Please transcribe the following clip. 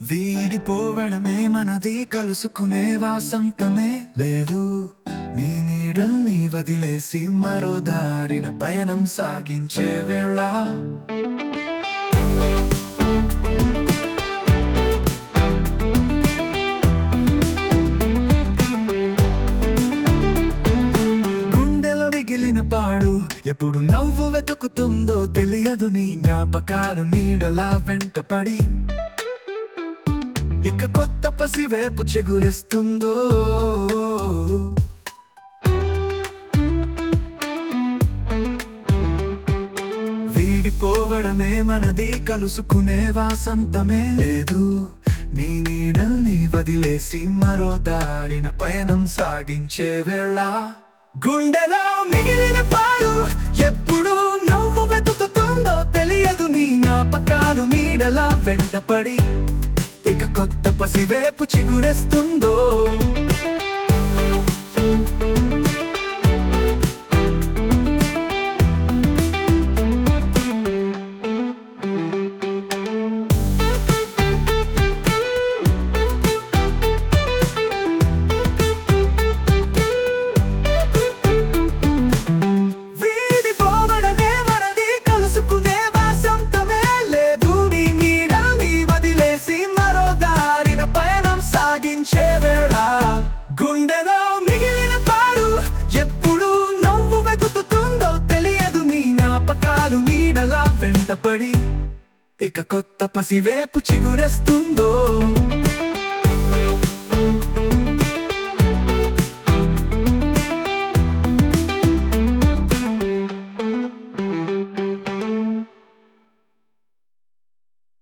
వీడిపోవడమే మనది కలుసుకునే వాసంతమే లేదు నీ నీడల్ని వదిలేసి మరో దారిన పయనం సాగించే వేళ గుండెలో మిగిలిన పాడు ఎప్పుడు నవ్వు వెతుకుతుందో తెలియదు నీ జ్ఞాపకాలు నీడలా వెంటపడి ఇక కొత్త పసివేపు చెగురిస్తుందో వీడిపోవడమే మనది కలుసుకునే వాసంతమే లేదు నీ నీడల్ని వదిలేసి మరో దారిన పయనం సాగించే వేళ గుండెలో మిగిలిన పాడు ఎప్పుడు నవ్వు వెతుకుతుందో తెలియదు నీ జ్ఞాపకాలు నీడలా వెంటపడి ఇక కొత్త పసివేపు చిగురేస్తుందో వీడిపోవడమే మనది కలుసుకునే వాసంతమే లేదు నీ నీడని వదిలేసి మరో దారిన పయనం సాగించే వేళ గుండెలో మిగిలిన పాడు ఎప్పుడు నవ్వు వెతుకుతుందో తెలియదు నీ జ్ఞాపకాలు నీడలా వెంటపడి ఇక కొత్త పసివేపు చిగురేస్తుందో